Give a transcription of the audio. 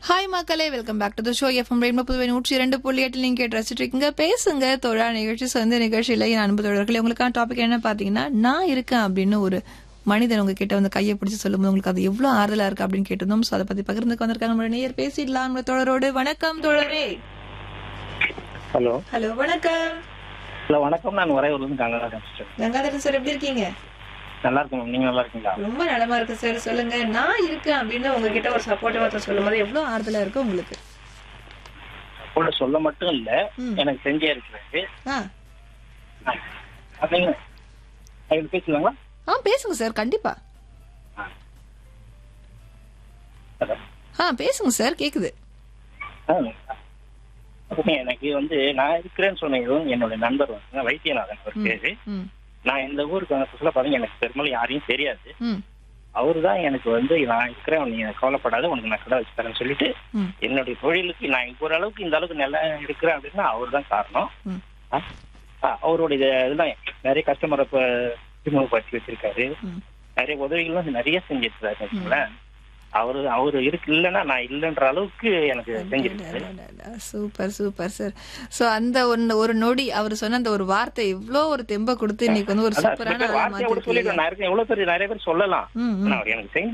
Hi மக்களே welcome back to the show FM rainbow Puduvai நூற்றி இரண்டு புள்ளி எட்டில் நீங்கள் கேட்டு ரசிச்சுட்டு இருக்கீங்க பேசுங்க தொழா நிகழ்ச்சி சொந்த நிகழ்ச்சியில் என் அன்பு தொடர்களே உங்களுக்கான டாபிக் என்ன பார்த்தீங்கன்னா நான் இருக்கேன் அப்படின்னு ஒரு மனிதன் உங்ககிட்ட வந்து கையை பிடிச்சி சொல்லும்போது உங்களுக்கு அது எவ்வளவு ஆறுதலா இருக்கு அப்படின்னு கேட்டிருந்தோம் ஸோ அதை பத்தி பகிர்ந்துக்கு வந்திருக்காங்க நம்மளோட நேயர் பேசிடலாம் நம்ம தொடரோடு வணக்கம் தோழரே ஹலோ ஹலோ வணக்கம் ஹலோ வணக்கம் நான் வரையூர்லேருந்து கங்கராஜன் சிஸ்டர் கங்காதரன் சார் எப்படி இருக்கீங்க நல்லா இருக்கும் மேம் நீங்கள் நல்லா இருக்கீங்களா ரொம்ப நலமா இருக்கு சார் சொல்லுங்க நான் இருக்கேன் அப்படின்னு உங்ககிட்ட ஒரு சப்போர்ட் வார்த்தை சொல்லும் போது எவ்வளவு ஆறுதலா இருக்கு உங்களுக்கு கூட சொல்ல மட்டும் இல்லை ம். எனக்கு செஞ்சே இருக்கிறது ஆ நீங்கள் எனக்கு பேசலாங்களா ஆ பேசுங்க சார் கண்டிப்பா ஹலோ ஆ பேசுங்க சார் கேக்குது ஆ ஓகே எனக்கு வந்து நான் இருக்கிறேன்னு சொன்னது என்னோட நண்பர் வந்து வைத்தியநாதன் ஒரு பேரு ம் நான் இந்த ஊருக்கு வந்த புதுசுல பாத்தீங்க எனக்கு பெரும்பாலும் யாரையும் தெரியாது ம் அவரு தான் எனக்கு வந்து நான் இருக்கிறேன் நீ கவலைப்படாத உனக்கு நான் கடை வச்சு தரேன்னு சொல்லிட்டு ம் என்னுடைய தொழிலுக்கு நான் இப்போ ஓரளவுக்கு இந்த அளவுக்கு நல்லா இருக்கிறேன் அப்படின்னா அவர் தான் காரணம் ம் ஆ, ஆ, அவருடைய இதெல்லாம் நிறைய கஸ்டமரை இப்போ அறிமுகப்படுத்தி வச்சிருக்காரு ம் நிறைய உதவிகளும் நிறைய செஞ்சிருக்காரு வச்சுங்களேன் அவரு அவரு இருக்கு இல்லைன்னா நான் இல்லைன்ற அளவுக்கு எனக்கு செஞ்சிருக்காரு சூப்பர் சூப்பர் சார் சோ அந்த ஒன்னு ஒரு நொடி அவர் சொன்ன அந்த ஒரு வார்த்தை இவ்ளோ ஒரு தெம்ப கொடுத்து இன்னைக்கு வந்து ஒரு அதான் சில சூப்பரான பேர் ஆளா வார்த்தையை கூட மாத்திருக்கீங்க சொல்லிட்டு நான் இருக்கேன் எவ்வளவு பேர் நிறைய பேர் சொல்லலாம் ம் ம் ஆனா அவர் எனக்கு செஞ்சு